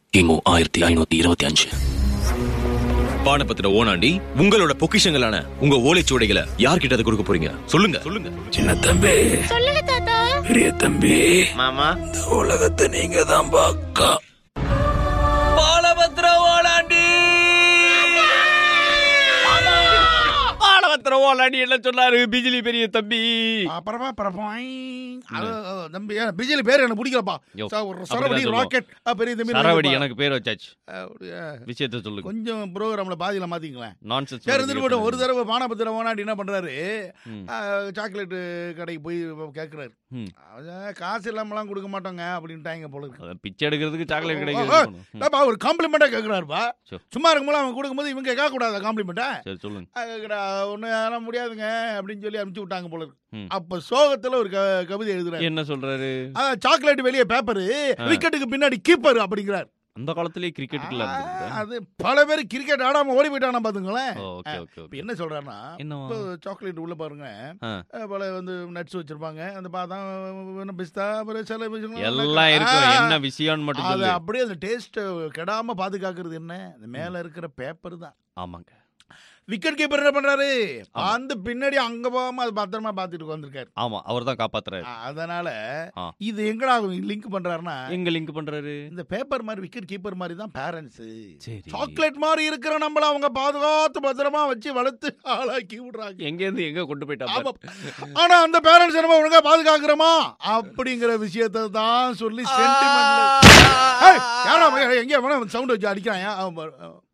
கிமு ஆயிரத்தி ஐநூத்தி இருபத்தி அஞ்சு பானபத்திர ஓனாண்டி உங்களோட பொக்கிஷங்களான உங்க ஓலைச்சுவடைகளை யார்கிட்ட அதை கொடுக்க போறீங்க சொல்லுங்க சொல்லுங்க சின்ன தம்பி சொல்லுங்க தாத்தா பெரிய தம்பி மாமா இந்த உலகத்தை நீங்க தான் பாக்கா பாலபத்திர ஓனாண்டி பாலபத்திர ஓனாண்டி என்ன சொன்னாரு பிஜிலி பெரிய தம்பி அப்புறமா பரப்பாய் அது தம்பி ஏன் பிஜிலி பேர் எனக்கு பிடிக்கலப்பா யோ, ச- ஒரு அப்படிதான் சரவடி சொல்லுவோம். ராக்கெட் ஆ, பெரிய தம்பி சரவடி நான் எனக்கு பேர் வச்சாச்சு அப்படியா? விஷயத்த சொல்லுங்க கொஞ்சம் ப்ரோக்ராம்ல பாதியில மாத்திங்களேன் நான்சென்ஸ் சரி இருந்துட்டு போட்டோம் ஒரு தடவை பானபத்திர ஓனாடி என்ன பண்றாரு ம். சாக்லேட் கடைக்கு போய் கேக்குறாரு ம். அதான் காசு இல்லாமலாம் கொடுக்க மாட்டோங்க அப்படின்ட்டாங்க போல இருக்கு அதான் பிச்சை எடுக்கிறதுக்கு சாக்லேட் ஓ, கிடைக்கிறது ஓ, இருக்கணும். ம். ஏப்பா, ஒரு காம்ப்ளிமெண்டா கேக்குறாருப்பா சரி. சும்மா இருக்கும்போது அவன் கொடுக்கும்போது இவங்க கேட்க கூடாது காம்ப்ளிமெண்டா சரி சொல்லுங்க ஒண்ணு அதெல்லாம் முடியாதுங்க அப்படின்னு சொல்லி அனுப்பிச்சு விட்டாங்க போல இருக்கு ம். அப்ப சோகத்துல ஒரு க- கவிதை எழுதுறாரு என்ன சொல்றாரு அதான் சாக்லேட் வெளியே பேப்பரு ஆ. விக்கெட்டுக்கு பின்னாடி கீப்பர் அப்படிங்கிறார் அந்த காலத்திலேயே கிரிக்கெட்டுக்குலாம் ஆ, இருந்தது அது பல பேர் கிரிக்கெட் ஆடாம ஓடி போயிட்டானா பாத்துங்களேன் ஓகே ஓகே இப்ப ஓகே என்ன சொல்றாருன்னா என்னவா? இப்போ சாக்லேட் உள்ள பாருங்க ஆ. அஹ் பல வந்து நட்ஸ் வச்சிருப்பாங்க அந்த பாதாம் பிஸ்தா அப்புறம் சில விஷயங்கள் எல்லாம் இருக்கும் ஆ, என்ன விஷயம்னு மட்டும் அது சொல்லு அப்படியே அந்த டேஸ்ட் கெடாம பாதுகாக்கிறது என்ன அந்த மேல இருக்கிற பேப்பர் தான் ஆமாங்க விக்கெட் கீப்பர் என்ன பண்றாரு ஆமா. அந்த பின்னாடி அங்க போகாம அது பத்திரமா பாத்துட்டு வந்திருக்காரு ஆமா அவர் தான் காப்பாத்துறாரு அதனால ஆ. இது எங்கடா லிங்க் பண்றாருன்னா எங்க லிங்க் பண்றாரு இந்த பேப்பர் மாதிரி விக்கெட் கீப்பர் மாதிரி தான் பேரண்ட்ஸ் சரி சாக்லேட் மாதிரி இருக்கிற நம்மள அவங்க பாதுகாத்து பத்திரமா வச்சு வளர்த்து ஆளாக்கி விடுறாங்க எங்க இருந்து எங்க கொண்டு போயிட்டா ஆமா. பாரு. ஆனா அந்த பேரண்ட்ஸ் நம்ம ஒழுங்கா பாதுகாக்கிறோமா அப்படிங்கிற விஷயத்தை தான் சொல்லி சென்டிமெண்ட் யாரா எங்க சவுண்ட் வச்சு அடிக்கிறான்